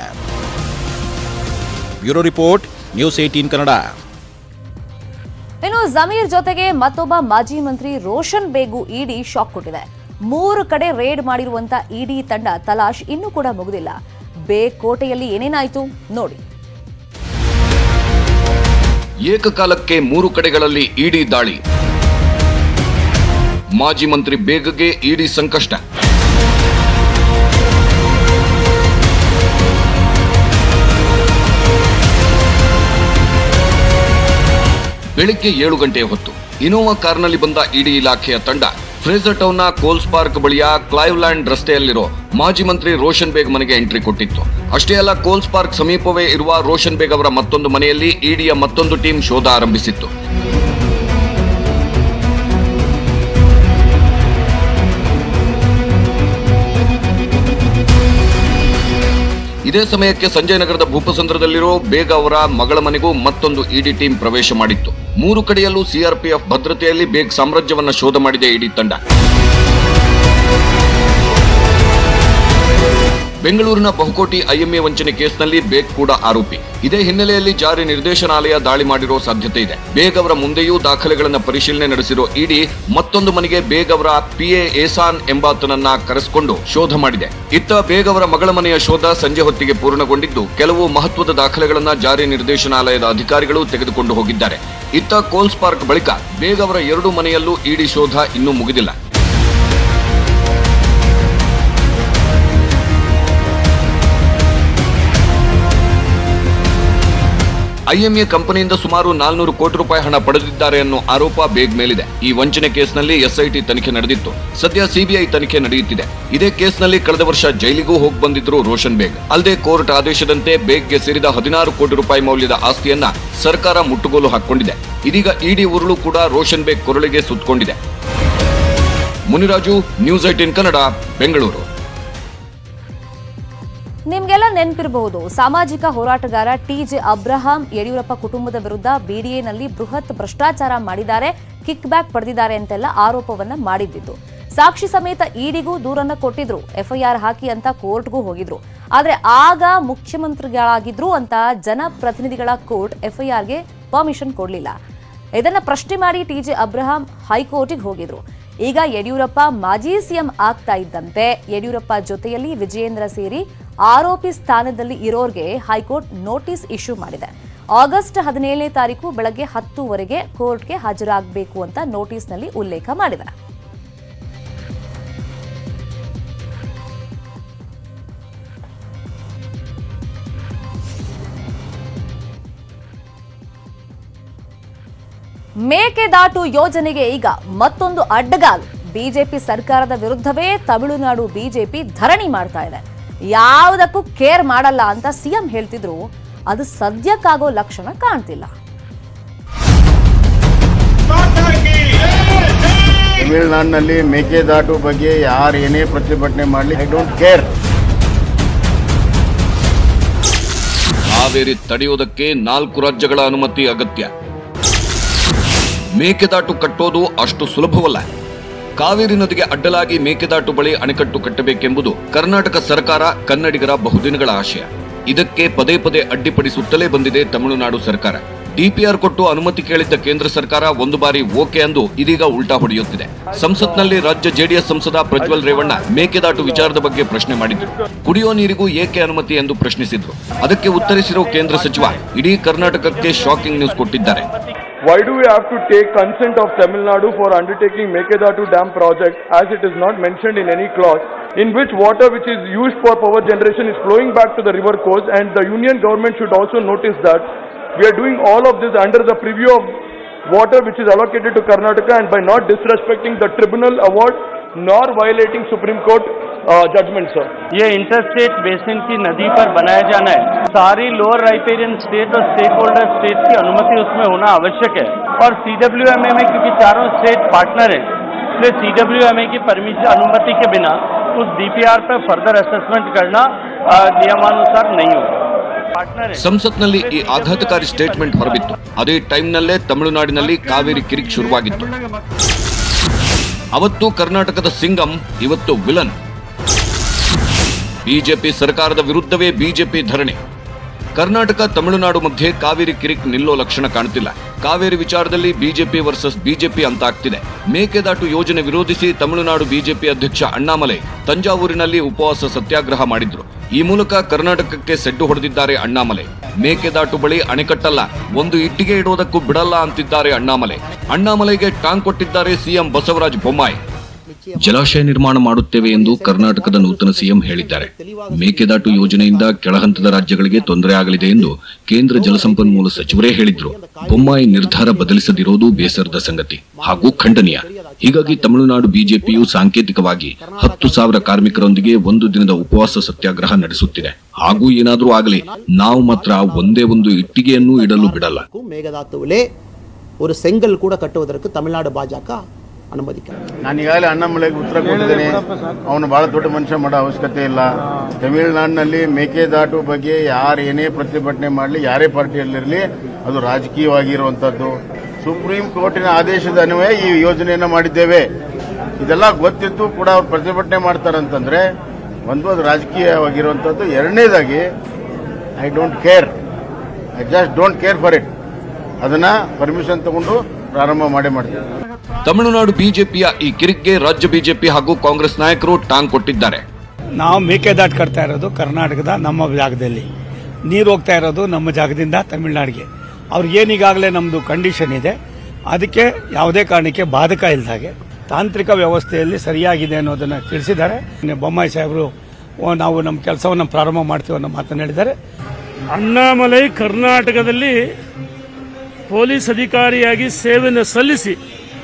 bureau report news eighteen Kannada ಇನ್ನು ಜಮೀರ್ ಜೊತೆಗೆ ಮತ್ತೊಬ್ಬ ಮಾಜಿ ಮಂತ್ರಿ ರೋಷನ್ ಬೇಗು ಇಡಿ ಶಾಕ್ ಕೊಟ್ಟಿದೆ ಮೂರು ಕಡೆ ರೇಡ್ ಮಾಡಿರುವಂತ ಇಡಿ ತಂಡ ತಲಾಶ್ ಇನ್ನೂ ಕೂಡ ಮುಗಿದಿಲ್ಲ ಬೇಗ್ ಕೋಟೆಯಲ್ಲಿ ಏನೇನಾಯ್ತು ನೋಡಿ ಏಕಕಾಲಕ್ಕೆ ಮೂರು ಕಡೆಗಳಲ್ಲಿ ಇಡಿ ದಾಳಿ ಮಾಜಿ ಮಂತ್ರಿ ಬೇಗಗೆ ಇಡಿ ಸಂಕಷ್ಟ ಬೆಳಿಗ್ಗೆ ಏಳು ಗಂಟೆಯ ಹೊತ್ತು ಇನೋವಾ ಕಾರ್ನಲ್ಲಿ ಬಂದ ಇಡಿ ಇಲಾಖೆಯ ತಂಡ ಫ್ರೇಜರ್ ಟೌನ್ನ ಕೋಲ್ಸ್ ಪಾರ್ಕ್ ಬಳಿಯ ಕ್ಲೈವ್ಲ್ಯಾಂಡ್ ರಸ್ತೆಯಲ್ಲಿರೋ ಮಾಜಿ ಮಂತ್ರಿ ರೋಷನ್ ಬೇಗ್ ಮನೆಗೆ ಎಂಟ್ರಿ ಕೊಟ್ಟಿತ್ತು ಅಷ್ಟೇ ಅಲ್ಲ ಕೋಲ್ಸ್ ಪಾರ್ಕ್ ಸಮೀಪವೇ ಇರುವ ರೋಷನ್ ಬೇಗ್ ಅವರ ಮತ್ತೊಂದು ಮನೆಯಲ್ಲಿ ಇಡಿಯ ಮತ್ತೊಂದು ಟೀಮ್ ಶೋಧ ಆರಂಭಿಸಿತ್ತು ಇದೇ ಸಮಯಕ್ಕೆ ಸಂಜಯ್ ನಗರದ ಭೂಪಸಂದ್ರದಲ್ಲಿರೋ ಬೇಗ ಅವರ ಮಗಳ ಮನೆಗೂ ಮತ್ತೊಂದು ಇಡಿ ಟೀಮ್ ಪ್ರವೇಶ ಮಾಡಿತ್ತು ಮೂರು ಕಡೆಯಲ್ಲೂ ಸಿಆರ್ಪಿಎಫ್ ಭದ್ರತೆಯಲ್ಲಿ ಬೇಗ್ ಸಾಮ್ರಾಜ್ಯವನ್ನ ಶೋಧ ಮಾಡಿದೆ ಇಡಿ ತಂಡ ಬೆಂಗಳೂರಿನ ಬಹುಕೋಟಿ ಐಎಂಎ ವಂಚನೆ ಕೇಸ್ನಲ್ಲಿ ಬೇಗ್ ಕೂಡ ಆರೋಪಿ ಇದೇ ಹಿನ್ನೆಲೆಯಲ್ಲಿ ಜಾರಿ ನಿರ್ದೇಶನಾಲಯ ದಾಳಿ ಮಾಡಿರೋ ಸಾಧ್ಯತೆ ಇದೆ ಬೇಗ್ ಅವರ ಮುಂದೆಯೂ ದಾಖಲೆಗಳನ್ನು ಪರಿಶೀಲನೆ ನಡೆಸಿರೋ ಇಡಿ ಮತ್ತೊಂದು ಮನೆಗೆ ಬೇಗ್ ಅವರ ಪಿಎ ಏಸಾನ್ ಎಂಬಾತನನ್ನ ಕರೆಸಿಕೊಂಡು ಶೋಧ ಮಾಡಿದೆ ಇತ್ತ ಬೇಗ್ ಅವರ ಮಗಳ ಮನೆಯ ಶೋಧ ಸಂಜೆ ಹೊತ್ತಿಗೆ ಪೂರ್ಣಗೊಂಡಿದ್ದು ಕೆಲವು ಮಹತ್ವದ ದಾಖಲೆಗಳನ್ನ ಜಾರಿ ನಿರ್ದೇಶನಾಲಯದ ಅಧಿಕಾರಿಗಳು ತೆಗೆದುಕೊಂಡು ಹೋಗಿದ್ದಾರೆ ಇತ್ತ ಕೋಲ್ಸ್ ಪಾರ್ಕ್ ಬಳಿಕ ಬೇಗ್ ಅವರ ಎರಡು ಮನೆಯಲ್ಲೂ ಇಡಿ ಶೋಧ ಇನ್ನೂ ಮುಗಿದಿಲ್ಲ ಐಎಂಎ ಕಂಪನಿಯಿಂದ ಸುಮಾರು ನಾಲ್ನೂರು ಕೋಟಿ ರೂಪಾಯಿ ಹಣ ಪಡೆದಿದ್ದಾರೆ ಅನ್ನೋ ಆರೋಪ ಬೇಗ್ ಮೇಲಿದೆ ಈ ವಂಚನೆ ಕೇಸ್ನಲ್ಲಿ ಎಸ್ಐಟಿ ತನಿಖೆ ನಡೆದಿತ್ತು ಸದ್ಯ ಸಿಬಿಐ ತನಿಖೆ ನಡೆಯುತ್ತಿದೆ ಇದೇ ಕೇಸ್ನಲ್ಲಿ ಕಳೆದ ವರ್ಷ ಜೈಲಿಗೂ ಹೋಗಿ ಬಂದಿದ್ರು ರೋಷನ್ ಬೇಗ್ ಅಲ್ಲದೆ ಕೋರ್ಟ್ ಆದೇಶದಂತೆ ಬೇಗ್ಗೆ ಸೇರಿದ ಹದಿನಾರು ಕೋಟಿ ರೂಪಾಯಿ ಮೌಲ್ಯದ ಆಸ್ತಿಯನ್ನ ಸರ್ಕಾರ ಮುಟ್ಟುಗೋಲು ಹಾಕೊಂಡಿದೆ ಇದೀಗ ಇಡಿ ಉರುಳು ಕೂಡ ರೋಷನ್ ಬೇಗ್ ಕೊರಳಿಗೆ ಸುತ್ತಕೊಂಡಿದೆ ಮುನಿರಾಜು ನ್ಯೂಸ್ ಏಟಿನ್ ಕನ್ನಡ ಬೆಂಗಳೂರು ನಿಮ್ಗೆಲ್ಲ ನೆನಪಿರಬಹುದು ಸಾಮಾಜಿಕ ಹೋರಾಟಗಾರ ಟಿ ಜೆ ಅಬ್ರಹಾಂ ಯಡಿಯೂರಪ್ಪ ಕುಟುಂಬದ ವಿರುದ್ಧ ಬಿಡಿಎನಲ್ಲಿ ಬೃಹತ್ ಭ್ರಷ್ಟಾಚಾರ ಮಾಡಿದ್ದಾರೆ ಕಿಕ್ ಬ್ಯಾಕ್ ಪಡೆದಿದ್ದಾರೆ ಅಂತೆಲ್ಲ ಆರೋಪವನ್ನ ಮಾಡಿದ್ದಿತ್ತು ಸಾಕ್ಷಿ ಸಮೇತ ಇಡಿಗೂ ದೂರನ್ನ ಕೊಟ್ಟಿದ್ರು ಎಫ್ಐಆರ್ ಹಾಕಿ ಅಂತ ಕೋರ್ಟ್ಗೂ ಹೋಗಿದ್ರು ಆದ್ರೆ ಆಗ ಮುಖ್ಯಮಂತ್ರಿಗಳಾಗಿದ್ರು ಅಂತ ಜನಪ್ರತಿನಿಧಿಗಳ ಕೋರ್ಟ್ ಎಫ್ಐಆರ್ಗೆ ಪರ್ಮಿಷನ್ ಕೊಡಲಿಲ್ಲ ಇದನ್ನ ಪ್ರಶ್ನೆ ಮಾಡಿ ಟಿ ಜೆ ಅಬ್ರಹಾಂ ಹೈಕೋರ್ಟಿಗೆ ಹೋಗಿದ್ರು ಈಗ ಯಡಿಯೂರಪ್ಪ ಮಾಜಿ ಸಿಎಂ ಆಗ್ತಾ ಇದ್ದಂತೆ ಯಡಿಯೂರಪ್ಪ ಜೊತೆಯಲ್ಲಿ ವಿಜಯೇಂದ್ರ ಸೇರಿ ಆರೋಪಿ ಸ್ಥಾನದಲ್ಲಿ ಇರೋರ್ಗೆ ಹೈಕೋರ್ಟ್ ನೋಟಿಸ್ ಇಶ್ಯೂ ಮಾಡಿದೆ ಆಗಸ್ಟ್ ಹದಿನೇಳನೇ ತಾರೀಕು ಬೆಳಗ್ಗೆ ಹತ್ತುವರೆಗೆ ಕೋರ್ಟ್ಗೆ ಹಾಜರಾಗಬೇಕು ಅಂತ ನೋಟಿಸ್ನಲ್ಲಿ ಉಲ್ಲೇಖ ಮಾಡಿದೆ ಮೇಕೆದಾಟು ಯೋಜನೆಗೆ ಈಗ ಮತ್ತೊಂದು ಅಡ್ಡಗಾಲು ಬಿಜೆಪಿ ಸರ್ಕಾರದ ವಿರುದ್ಧವೇ ತಮಿಳುನಾಡು ಬಿಜೆಪಿ ಧರಣಿ ಮಾಡ್ತಾ ಇದೆ ಯಾವುದಕ್ಕೂ ಕೇರ್ ಮಾಡಲ್ಲ ಅಂತ ಸಿಎಂ ಹೇಳ್ತಿದ್ರು ಅದು ಸದ್ಯಕ್ಕಾಗೋ ಲಕ್ಷಣ ಕಾಣ್ತಿಲ್ಲ ತಮಿಳುನಾಡಿನಲ್ಲಿ ಮೇಕೆದಾಟು ಬಗ್ಗೆ ಯಾರು ಏನೇ ಪ್ರತಿಭಟನೆ ಮಾಡಲಿ ಐ ಡೋಂಟ್ ಕೇರ್ ಕಾವೇರಿ ತಡೆಯೋದಕ್ಕೆ ನಾಲ್ಕು ರಾಜ್ಯಗಳ ಅನುಮತಿ ಅಗತ್ಯ ಮೇಕೆದಾಟು ಕಟ್ಟೋದು ಅಷ್ಟು ಸುಲಭವಲ್ಲ ಕಾವೇರಿ ನದಿಗೆ ಅಡ್ಡಲಾಗಿ ಮೇಕೆದಾಟು ಬಳಿ ಅಣೆಕಟ್ಟು ಕಟ್ಟಬೇಕೆಂಬುದು ಕರ್ನಾಟಕ ಸರ್ಕಾರ ಕನ್ನಡಿಗರ ಬಹುದಿನಗಳ ಆಶಯ ಇದಕ್ಕೆ ಪದೇ ಪದೇ ಅಡ್ಡಿಪಡಿಸುತ್ತಲೇ ಬಂದಿದೆ ತಮಿಳುನಾಡು ಸರ್ಕಾರ ಡಿಪಿಆರ್ ಕೊಟ್ಟು ಅನುಮತಿ ಕೇಳಿದ್ದ ಕೇಂದ್ರ ಸರ್ಕಾರ ಒಂದು ಬಾರಿ ಓಕೆ ಅಂದು ಇದೀಗ ಉಲ್ಟಾ ಹೊಡೆಯುತ್ತಿದೆ ಸಂಸತ್ನಲ್ಲಿ ರಾಜ್ಯ ಜೆಡಿಎಸ್ ಸಂಸದ ಪ್ರಜ್ವಲ್ ರೇವಣ್ಣ ಮೇಕೆದಾಟು ವಿಚಾರದ ಬಗ್ಗೆ ಪ್ರಶ್ನೆ ಮಾಡಿದ್ರು ಕುಡಿಯೋ ನೀರಿಗೂ ಏಕೆ ಅನುಮತಿ ಎಂದು ಪ್ರಶ್ನಿಸಿದ್ರು ಅದಕ್ಕೆ ಉತ್ತರಿಸಿರೋ ಕೇಂದ್ರ ಸಚಿವ ಇಡೀ ಕರ್ನಾಟಕಕ್ಕೆ ಶಾಕಿಂಗ್ ನ್ಯೂಸ್ ಕೊಟ್ಟಿದ್ದಾರೆ Why do we have to take consent of Tamil Nadu for undertaking Mekedatu Dam project as it is not mentioned in any clause in which water which is used for power generation is flowing back to the river course and the union government should also notice that we are doing all of this under the preview of water which is allocated to Karnataka and by not disrespecting the tribunal award nor violating Supreme Court uh, judgment sir. ये इंटरस्टेट बेसिन की नदी पर बनाया जाना है सारी लोअर राइपेरियन स्टेट और स्टेक होल्डर स्टेट की अनुमति उसमें होना आवश्यक है और सीडब्ल्यूएमए में क्योंकि चारों स्टेट पार्टनर हैं इसलिए सीडब्ल्यूएमए की परमिशन अनुमति के बिना उस डीपीआर पर फर्दर असेसमेंट करना अ, नियमानुसार नहीं होगा पार्टनर है ಸಂಸತ್ನಲ್ಲಿ ಈ ಆಘಾತಕಾರಿ ಸ್ಟೇಟ್ಮೆಂಟ್ ಹೊರಬಿತ್ತು ಅದೇ ಟೈಮ್ನಲ್ಲೇ ತಮಿಳುನಾಡಿನಲ್ಲಿ ಕಾವೇರಿ ಕಿರಿಕ್ ಶುರುವಾಗಿತ್ತು ಅವತ್ತು ಕರ್ನಾಟಕದ ಸಿಂಗಂ ಇವತ್ತು ವಿಲನ್ ಬಿಜೆಪಿ ಸರ್ಕಾರದ ವಿರುದ್ಧವೇ ಬಿಜೆಪಿ ಧರಣಿ ಕರ್ನಾಟಕ ತಮಿಳುನಾಡು ಮಧ್ಯೆ ಕಾವೇರಿ ಕಿರಿಕ್ ನಿಲ್ಲೋ ಲಕ್ಷಣ ಕಾಣ್ತಿಲ್ಲ ಕಾವೇರಿ ವಿಚಾರದಲ್ಲಿ ಬಿಜೆಪಿ ವರ್ಸಸ್ ಬಿಜೆಪಿ ಅಂತಾಗ್ತಿದೆ ಮೇಕೆದಾಟು ಯೋಜನೆ ವಿರೋಧಿಸಿ ತಮಿಳುನಾಡು ಬಿಜೆಪಿ ಅಧ್ಯಕ್ಷ ಅಣ್ಣಾಮಲೈ ತಂಜಾವೂರಿನಲ್ಲಿ ಉಪವಾಸ ಸತ್ಯಾಗ್ರಹ ಮಾಡಿದ್ರು ಈ ಮೂಲಕ ಕರ್ನಾಟಕಕ್ಕೆ ಸೆಡ್ಡು ಹೊಡೆದಿದ್ದಾರೆ ಅಣ್ಣಾಮಲೈ ಮೇಕೆದಾಟು ಬಳಿ ಅಣೆಕಟ್ಟಲ್ಲ ಒಂದು ಇಟ್ಟಿಗೆ ಇಡೋದಕ್ಕೂ ಬಿಡಲ್ಲ ಅಂತಿದ್ದಾರೆ ಅಣ್ಣಾಮಲೈ ಅಣ್ಣಾಮಲೈಗೆ ಟಾಂಗ್ ಕೊಟ್ಟಿದ್ದಾರೆ ಸಿಎಂ ಬಸವರಾಜ ಬೊಮ್ಮಾಯಿ ಜಲಾಶಯ ನಿರ್ಮಾಣ ಮಾಡುತ್ತೇವೆ ಎಂದು ಕರ್ನಾಟಕದ ನೂತನ ಸಿಎಂ ಹೇಳಿದ್ದಾರೆ ಮೇಕೆದಾಟು ಯೋಜನೆಯಿಂದ ಕೆಳಹಂತದ ರಾಜ್ಯಗಳಿಗೆ ತೊಂದರೆ ಆಗಲಿದೆ ಎಂದು ಕೇಂದ್ರ ಜಲಸಂಪನ್ಮೂಲ ಸಚಿವರೇ ಹೇಳಿದ್ರು ಬೊಮ್ಮಾಯಿ ನಿರ್ಧಾರ ಬದಲಿಸದಿರೋದು ಬೇಸರದ ಸಂಗತಿ ಹಾಗೂ ಖಂಡನೀಯ ಹೀಗಾಗಿ ತಮಿಳುನಾಡು ಬಿಜೆಪಿಯು ಸಾಂಕೇತಿಕವಾಗಿ ಹತ್ತು ಸಾವಿರ ಕಾರ್ಮಿಕರೊಂದಿಗೆ ಒಂದು ದಿನದ ಉಪವಾಸ ಸತ್ಯಾಗ್ರಹ ನಡೆಸುತ್ತಿದೆ ಹಾಗೂ ಏನಾದರೂ ಆಗಲಿ ನಾವು ಮಾತ್ರ ಒಂದೇ ಒಂದು ಇಟ್ಟಿಗೆಯನ್ನೂ ಇಡಲು ಬಿಡಲ್ಲ மேகதாத்துவிலே ஒரு செங்கல் கூட கட்டுவதற்கு தமிழ்நாடு பாஜக அனுமதிக்கிறது ನಾನು ಈಗಾಗಲೇ ಅಣ್ಣಾಮಲೆಗೆ ಉತ್ತರ ಕೊಟ್ಟಿದ್ದೇನೆ ಅವನು ಬಹಳ ದೊಡ್ಡ ಮನುಷ್ಯ ಮಾಡೋ ಅವಶ್ಯಕತೆ ಇಲ್ಲ ತಮಿಳುನಾಡಿನಲ್ಲಿ ಮೇಕೆದಾಟು ಬಗ್ಗೆ ಯಾರು ಏನೇ ಪ್ರತಿಭಟನೆ ಮಾಡಲಿ ಯಾರೇ ಪಾರ್ಟಿಯಲ್ಲಿರಲಿ ಅದು ರಾಜಕೀಯವಾಗಿರುವಂಥದ್ದು ಸುಪ್ರೀಂ ಕೋರ್ಟಿನ ಆದೇಶದ ಅನ್ವಯ ಈ ಯೋಜನೆಯನ್ನು ಮಾಡಿದ್ದೇವೆ ಇದೆಲ್ಲ ಗೊತ್ತಿದ್ದು ಕೂಡ ಅವ್ರು ಪ್ರತಿಭಟನೆ ಮಾಡ್ತಾರಂತಂದ್ರೆ ಒಂದು ಅದು ರಾಜಕೀಯವಾಗಿರುವಂಥದ್ದು ಎರಡನೇದಾಗಿ I don't care I just don't care for it ಅದನ್ನ ಪರ್ಮಿಷನ್ ತಗೊಂಡು ಪ್ರಾರಂಭ ಮಾಡೇ ಮಾಡ್ತೀವಿ ತಮಿಳುನಾಡು ಬಿಜೆಪಿಯ ಈ ಕಿರಿಕ್ಗೆ ರಾಜ್ಯ ಬಿಜೆಪಿ ಹಾಗೂ ಕಾಂಗ್ರೆಸ್ ನಾಯಕರು ಟಾಂಗ್ ಕೊಟ್ಟಿದ್ದಾರೆ ನಾವು ಮೇಕೆದಾಟು ಕಟ್ತಾ ಇರೋದು ಕರ್ನಾಟಕದ ನಮ್ಮ ಜಾಗದಲ್ಲಿ ನೀರು ಹೋಗ್ತಾ ಇರೋದು ನಮ್ಮ ಜಾಗದಿಂದ ತಮಿಳುನಾಡಿಗೆ ಅವ್ರಿಗೇನೀಗಾಗಲೇ ನಮ್ಮದು ಕಂಡೀಷನ್ ಇದೆ ಅದಕ್ಕೆ ಯಾವುದೇ ಕಾರಣಕ್ಕೆ ಬಾಧಕ ಇಲ್ದಾಗೆ ತಾಂತ್ರಿಕ ವ್ಯವಸ್ಥೆಯಲ್ಲಿ ಸರಿಯಾಗಿದೆ ಅನ್ನೋದನ್ನು ತಿಳಿಸಿದ್ದಾರೆ ನಿನ್ನೆ ಬೊಮ್ಮಾಯಿ ಸಾಹೇಬರು ಓ, ನಾವು ನಮ್ಮ ಕೆಲಸವನ್ನು ಪ್ರಾರಂಭ ಮಾಡ್ತೀವಿ ಅನ್ನೋ ಮಾತನ್ನು ಹೇಳಿದ್ದಾರೆ ಅಣ್ಣಾಮಲೈ ಕರ್ನಾಟಕದಲ್ಲಿ ಪೊಲೀಸ್ ಅಧಿಕಾರಿಯಾಗಿ ಸೇವೆಯನ್ನು ಸಲ್ಲಿಸಿ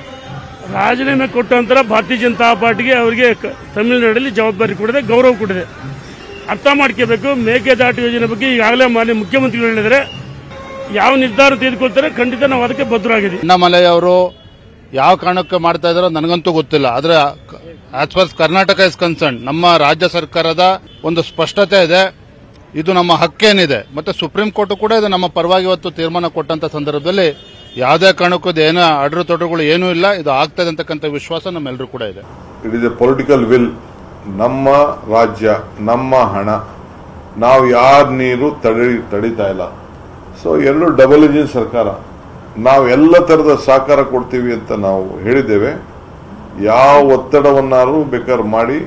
ರಾಜೀನಾಮೆ ಕೊಟ್ಟ ನಂತರ ಭಾರತೀಯ ಜನತಾ ಪಾರ್ಟಿಗೆ ಅವರಿಗೆ ಕ- ತಮಿಳುನಾಡಲ್ಲಿ ಜವಾಬ್ದಾರಿ ಕೊಡಿದೆ ಗೌರವ ಕೊಡಿದೆ ಅರ್ಥ ಮಾಡ್ಕೋಬೇಕು ಮೇಕೆದಾಟು ಯೋಜನೆ ಬಗ್ಗೆ ಈಗಾಗಲೇ ಮಾನ್ಯ ಮುಖ್ಯಮಂತ್ರಿಗಳು ಹೇಳಿದರೆ ಯಾವ ನಿರ್ಧಾರ ತೆಗೆದುಕೊಳ್ತಾರೆ ಖಂಡಿತ ನಾವು ಅದಕ್ಕೆ ಬದ್ಧರಾಗಿದ್ದೀವಿ ಅಣ್ಣಾಮಲೈ ಅವರು ಯಾವ ಕಾರಣಕ್ಕೆ ಮಾಡ್ತಾ ಇದಾರೋ ನನಗಂತೂ ಗೊತ್ತಿಲ್ಲ ಆದರೆ as far Karnataka is concern ನಮ್ಮ ರಾಜ್ಯ ಸರ್ಕಾರದ ಒಂದು ಸ್ಪಷ್ಟತೆ ಇದೆ ಇದು ನಮ್ಮ ಹಕ್ಕೇನಿದೆ ಮತ್ತೆ ಸುಪ್ರೀಂ ಕೋರ್ಟ್ ಕೂಡ ಇದು ನಮ್ಮ ಪರವಾಗಿ ಇವತ್ತು ತೀರ್ಮಾನ ಕೊಟ್ಟಂತ ಸಂದರ್ಭದಲ್ಲಿ ಯಾವುದೇ ಕಾರಣಕ್ಕೂ ಇದು ಏನೋ ಅಡ್ರು ತೊಡರುಗಳು ಏನೂ ಇಲ್ಲ ಇದು ಆಗ್ತದೆ ಅಂತಕ್ಕಂಥ ವಿಶ್ವಾಸ ನಮ್ಮೆಲ್ಲರೂ ಕೂಡ ಇದೆ it is a political will ನಮ್ಮ ರಾಜ್ಯ ನಮ್ಮ ಹಣ ನಾವು ಯಾರ ನೀರು ತಡಿ ತಡಿತಾ ಇಲ್ಲ ಸೊ ಎರಡು ಡಬಲ್ ಇಂಜಿನ್ ಸರ್ಕಾರ ನಾವು ಎಲ್ಲ ಥರದ ಸಹಕಾರ ಕೊಡ್ತೀವಿ ಅಂತ ನಾವು ಹೇಳಿದ್ದೇವೆ ಯಾವ ಒತ್ತಡವನ್ನಾರು ಬೇಕಾದ್ರೆ ಮಾಡಿ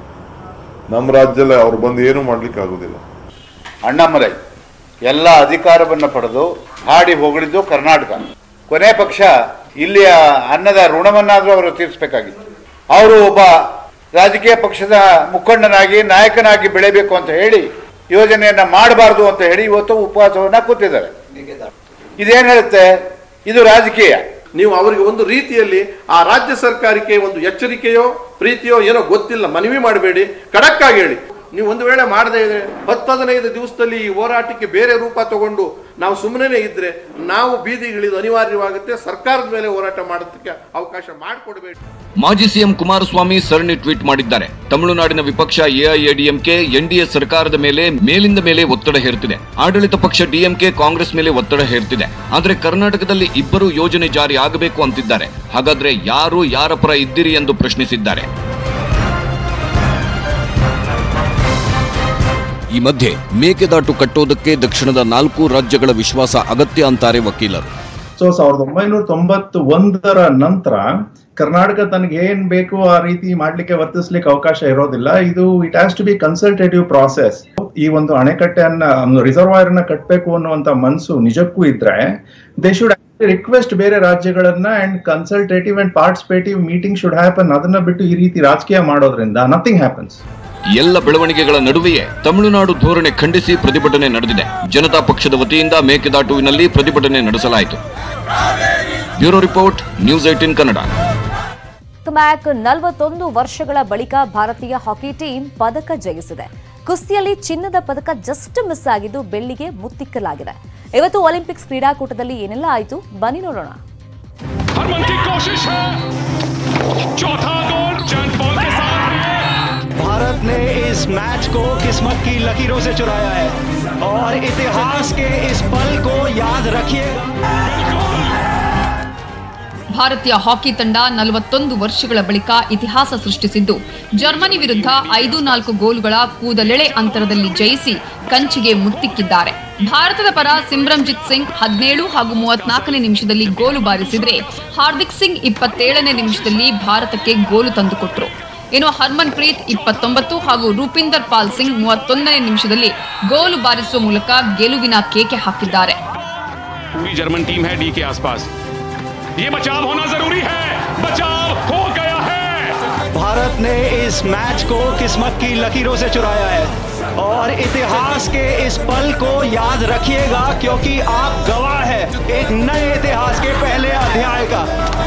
ನಮ್ಮ ರಾಜ್ಯದಲ್ಲಿ ಅವ್ರು ಬಂದು ಏನು ಮಾಡ್ಲಿಕ್ಕೆ ಆಗುದಿಲ್ಲ ಅಣ್ಣಾಮಲೈ ಎಲ್ಲ ಅಧಿಕಾರವನ್ನು ಪಡೆದು ಹಾಡಿ ಹೊಗಳಿದ್ದು ಕರ್ನಾಟಕ ಕೊನೆ ಪಕ್ಷ ಇಲ್ಲಿಯ ಅನ್ನದ ಋಣವನ್ನಾದರೂ ಅವರು ತೀರಿಸಬೇಕಾಗಿತ್ತು ಅವರು ಒಬ್ಬ ರಾಜಕೀಯ ಪಕ್ಷದ ಮುಖಂಡನಾಗಿ ನಾಯಕನಾಗಿ ಬೆಳೆಯಬೇಕು ಅಂತ ಹೇಳಿ ಯೋಜನೆಯನ್ನ ಮಾಡಬಾರದು ಅಂತ ಹೇಳಿ ಇವತ್ತು ಉಪವಾಸವನ್ನ ಕೂತಿದ್ದಾರೆ ಇದೇನು ಹೇಳುತ್ತೆ ಇದು ರಾಜಕೀಯ ನೀವು ಅವರಿಗೆ ಒಂದು ರೀತಿಯಲ್ಲಿ ಆ ರಾಜ್ಯ ಸರ್ಕಾರಕ್ಕೆ ಒಂದು ಎಚ್ಚರಿಕೆಯೋ ಪ್ರೀತಿಯೋ ಏನೋ ಗೊತ್ತಿಲ್ಲ ಮನವಿ ಮಾಡಬೇಡಿ ಖಡಕ್ ಆಗಿ ಹೇಳಿ ನೀವು ಒಂದು ವೇಳೆ ಮಾಡದೇ ಇದ್ರೆ ಹತ್ತು ಹದಿನೈದು ದಿವಸದಲ್ಲಿ ಈ ಹೋರಾಟಕ್ಕೆ ಬೇರೆ ರೂಪ ತಗೊಂಡು ನಾವು ಸುಮ್ಮನೆ ಇದ್ರೆ ನಾವು ಬೀದಿಗಿಳಿದು ಅನಿವಾರ್ಯವಾಗುತ್ತೆ ಸರ್ಕಾರದ ಮೇಲೆ ಹೋರಾಟ ಮಾಡೋದಕ್ಕೆ ಅವಕಾಶ ಮಾಡಿಕೊಡ್ಬೇಡಿ ಮಾಜಿ ಸಿಎಂ ಕುಮಾರಸ್ವಾಮಿ ಸರಣಿ ಟ್ವೀಟ್ ಮಾಡಿದ್ದಾರೆ ತಮಿಳುನಾಡಿನ ವಿಪಕ್ಷ ಎಐಎಡಿಎಂಕೆ ಎನ್ಡಿಎ ಸರ್ಕಾರದ ಮೇಲೆ ಮೇಲಿಂದ ಮೇಲೆ ಒತ್ತಡ ಹೇರ್ತಿದೆ ಆಡಳಿತ ಪಕ್ಷ ಡಿಎಂಕೆ ಕಾಂಗ್ರೆಸ್ ಮೇಲೆ ಒತ್ತಡ ಹೇರ್ತಿದೆ ಆದರೆ ಕರ್ನಾಟಕದಲ್ಲಿ ಇಬ್ಬರು ಯೋಜನೆ ಜಾರಿ ಆಗಬೇಕು ಅಂತಿದ್ದಾರೆ ಹಾಗಾದ್ರೆ ಯಾರು ಯಾರ ಪರ ಇದ್ದೀರಿ ಎಂದು ಪ್ರಶ್ನಿಸಿದ್ದಾರೆ ಈ ಮಧ್ಯೆ ಮೇಕೆದಾಟು ಕಟ್ಟೋದಕ್ಕೆ ದಕ್ಷಿಣದ ನಾಲ್ಕು ರಾಜ್ಯಗಳ ವಿಶ್ವಾಸ ಅಗತ್ಯ ಅಂತಾರೆ ವಕೀಲರು ಸೊ ಸಾವಿರದ ಒಂಬೈನೂರ ತೊಂಬತ್ತು ಒಂದರ ನಂತರ ಕರ್ನಾಟಕ ತನಗೆ ಏನ್ ಬೇಕು ಆ ರೀತಿ ಮಾಡ್ಲಿಕ್ಕೆ ವರ್ತಿಸ್ಲಿಕ್ಕೆ ಅವಕಾಶ ಇರೋದಿಲ್ಲ ಇದು it has to be consultative process ಈ ಒಂದು ಅಣೆಕಟ್ಟೆಯನ್ನ ಒಂದು ರಿಸರ್ವಾಯರ್ ಅನ್ನ ಕಟ್ಟಬೇಕು ಅನ್ನುವಂತ ಮನಸ್ಸು ನಿಜಕ್ಕೂ ಇದ್ರೆ ದೇ ಶುಡ್ ರಿಕ್ವೆಸ್ಟ್ ಬೇರೆ ರಾಜ್ಯಗಳನ್ನ and consultative and participative meeting should happen ಅದನ್ನ ಬಿಟ್ಟು ಈ ರೀತಿ ರಾಜಕೀಯ ಮಾಡೋದ್ರಿಂದ ನಥಿಂಗ್ ಹ್ಯಾಪನ್ಸ್ ಎಲ್ಲ ಬೆಳವಣಿಗೆಗಳ ನಡುವೆಯೇ ತಮಿಳುನಾಡು ಧೋರಣೆ ಖಂಡಿಸಿ ಪ್ರತಿಭಟನೆ ನಡೆದಿದೆ ಜನತಾ ಪಕ್ಷದ ವತಿಯಿಂದ ಮೇಕೆದಾಟುವಿನಲ್ಲಿ ಪ್ರತಿಭಟನೆ ನಡೆಸಲಾಯಿತು bureau report news eighteen Kannada back ನಲವತ್ತೊಂದು ವರ್ಷಗಳ ಬಳಿಕ ಭಾರತೀಯ ಹಾಕಿ ಟೀಮ್ ಪದಕ ಜಯಿಸಿದೆ ಕುಸ್ತಿಯಲ್ಲಿ ಚಿನ್ನದ ಪದಕ ಜಸ್ಟ್ ಮಿಸ್ ಆಗಿದ್ದು ಬೆಳ್ಳಿಗೆ ಮುತ್ತಿಕ್ಕಲಾಗಿದೆ ಇವತ್ತು ಒಲಿಂಪಿಕ್ಸ್ ಕ್ರೀಡಾಕೂಟದಲ್ಲಿ ಏನೆಲ್ಲ ಆಯಿತು ಬನ್ನಿ ನೋಡೋಣ हरमन की कोशिश है चौथा गोल चंद बॉल के साथ भारत ने इस मैच को किस्मत की लकीरों से चुराया है और इतिहास के इस पल को याद रखिएगा ಭಾರತೀಯ ಹಾಕಿ ತಂಡ ನಲವತ್ತೊಂದು ವರ್ಷಗಳ ಬಳಿಕ ಇತಿಹಾಸ ಸೃಷ್ಟಿಸಿದ್ದು ಜರ್ಮನಿ ವಿರುದ್ಧ ಐದು ನಾಲ್ಕು ಗೋಲುಗಳ ಕೂದಲೆಳೆ ಅಂತರದಲ್ಲಿ ಜಯಿಸಿ ಕಂಚಿಗೆ ಮುತ್ತಿಕ್ಕಿದ್ದಾರೆ ಭಾರತದ ಪರ ಸಿಮ್ರಂಜಿತ್ ಸಿಂಗ್ ಹದಿನೇಳು ಹಾಗೂ ಮೂವತ್ನಾಲ್ಕನೇ ನಿಮಿಷದಲ್ಲಿ ಗೋಲು ಬಾರಿಸಿದ್ರೆ ಹಾರ್ದಿಕ್ ಸಿಂಗ್ ಇಪ್ಪತ್ತೇಳನೇ ನಿಮಿಷದಲ್ಲಿ ಭಾರತಕ್ಕೆ ಗೋಲು ತಂದುಕೊಟ್ರು ಇನ್ನು ಹರ್ಮನ್ ಪ್ರೀತ್ ಇಪ್ಪತ್ತೊಂಬತ್ತು ಹಾಗೂ ರೂಪಿಂದರ್ ಪಾಲ್ ಸಿಂಗ್ ಮೂವತ್ತೊಂದನೇ ನಿಮಿಷದಲ್ಲಿ ಗೋಲು ಬಾರಿಸುವ ಮೂಲಕ ಗೆಲುವಿನ ಕೇಕೆ ಹಾಕಿದ್ದಾರೆ पूरी जर्मन टीम है डी के आसपास ये बचाव होना जरूरी है बचाव हो गया है भारत ने इस मैच को किस्मत की लकीरों से चुराया है और इतिहास के इस पल को याद रखिएगा क्योंकि आप गवाह है एक नए इतिहास के पहले अध्याय का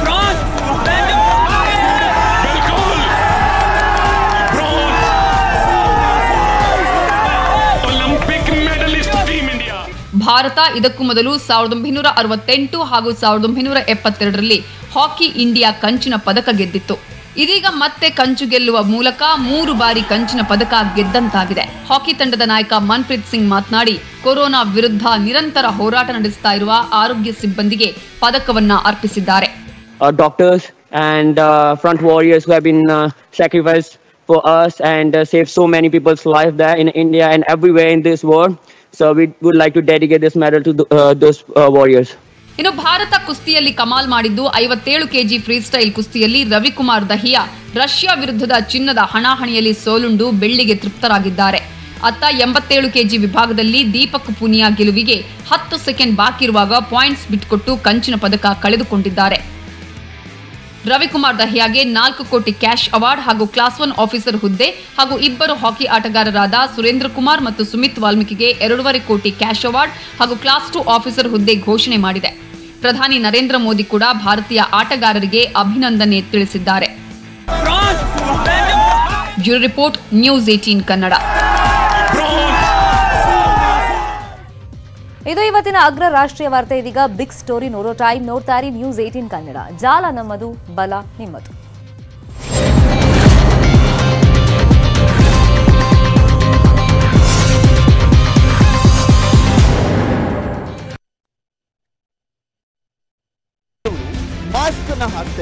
Olympic medallist team India Bharat ಇದಕ್ಕೂ ಮೊದಲು ಸಾವಿರದ ಒಂಬೈನೂರ ಅರವತ್ತೆಂಟು ಹಾಗೂ ಸಾವಿರದ ಒಂಬೈನೂರ ಎಪ್ಪತ್ತೆರಡರಲ್ಲಿ ಹಾಕಿ ಇಂಡಿಯಾ ಕಂಚಿನ ಪದಕ ಗೆದ್ದಿತ್ತು ಇದೀಗ ಮತ್ತೆ ಕಂಚು ಗೆಲ್ಲುವ ಮೂಲಕ ಮೂರು ಬಾರಿ ಕಂಚಿನ ಪದಕ ಗೆದ್ದಂತಾಗಿದೆ ಹಾಕಿ ತಂಡದ ನಾಯಕ ಮನ್ಪ್ರೀತ್ ಸಿಂಗ್ ಮಾತನಾಡಿ ಕೊರೋನಾ ವಿರುದ್ಧ ನಿರಂತರ ಹೋರಾಟ ನಡೆಸ್ತಾ ಇರುವ ಆರೋಗ್ಯ ಸಿಬ್ಬಂದಿಗೆ ಪದಕವನ್ನ ಅರ್ಪಿಸಿದ್ದಾರೆ uh, doctors and uh, front warriors who have been uh, sacrificed for us and uh, saved so many people's life there in India and everywhere in this world. So we would like to dedicate this medal to th- uh, those uh, warriors. ಇನ್ನು ಭಾರತ ಕುಸ್ತಿಯಲ್ಲಿ ಕಮಾಲ್ ಮಾಡಿದ್ದು ಐವತ್ತೇಳು ಕೆಜಿ ಫ್ರೀಸ್ಟೈಲ್ ಕುಸ್ತಿಯಲ್ಲಿ ರವಿಕುಮಾರ್ ದಹಿಯಾ ರಷ್ಯಾ ವಿರುದ್ಧದ ಚಿನ್ನದ ಹಣಾಹಣಿಯಲ್ಲಿ ಸೋಲುಂಡು ಬೆಳ್ಳಿಗೆ ತೃಪ್ತರಾಗಿದ್ದಾರೆ ಅತ್ತ ಎಂಬತ್ತೇಳು ಕೆಜಿ ವಿಭಾಗದಲ್ಲಿ ದೀಪಕ್ ಪುನಿಯಾ ಗೆಲುವಿಗೆ ಹತ್ತು ಸೆಕೆಂಡ್ ಬಾಕಿ ಇರುವಾಗ ಪಾಯಿಂಟ್ಸ್ ಬಿಟ್ಕೊಟ್ಟು ಕಂಚಿನ ಪದಕ ಕಳೆದುಕೊಂಡಿದ್ದಾರೆ ರವಿಕುಮಾರ್ ದಹಿಯಾಗೆ ನಾಲ್ಕು ಕೋಟಿ ಕ್ಯಾಶ್ ಅವಾರ್ಡ್ ಹಾಗೂ ಕ್ಲಾಸ್ ಒನ್ ಆಫೀಸರ್ ಹುದ್ದೆ ಹಾಗೂ ಇಬ್ಬರು ಹಾಕಿ ಆಟಗಾರರಾದ ಸುರೇಂದ್ರ ಕುಮಾರ್ ಮತ್ತು ಸುಮಿತ್ ವಾಲ್ಮೀಕಿಗೆ ಎರಡೂವರೆ ಕೋಟಿ ಕ್ಯಾಶ್ ಅವಾರ್ಡ್ ಹಾಗೂ ಕ್ಲಾಸ್ ಟು ಆಫೀಸರ್ ಹುದ್ದೆ ಘೋಷಣೆ ಮಾಡಿದೆ ಪ್ರಧಾನಿ ನರೇಂದ್ರ ಮೋದಿ ಕೂಡ ಭಾರತೀಯ ಆಟಗಾರರಿಗೆ ಅಭಿನಂದನೆ ತಿಳಿಸಿದ್ದಾರೆ bureau report news eighteen Kannada ಇದು ಇವತ್ತಿನ ಅಗ್ರ ರಾಷ್ಟ್ರೀಯ ವಾರ್ತೆ ಇದೀಗ ಬಿಗ್ ಸ್ಟೋರಿ ನೋಡೋ ಟೈಮ್ ನೋಡ್ತಾ ಇರಿ ನ್ಯೂಸ್ ಏಟೀನ್ ಕನ್ನಡ ಜಾಲ ನಮ್ಮದು ಬಲ ನಿಮ್ಮದು ಮಾಸ್ಕ್ ಹಾಕ್ತಾರೆ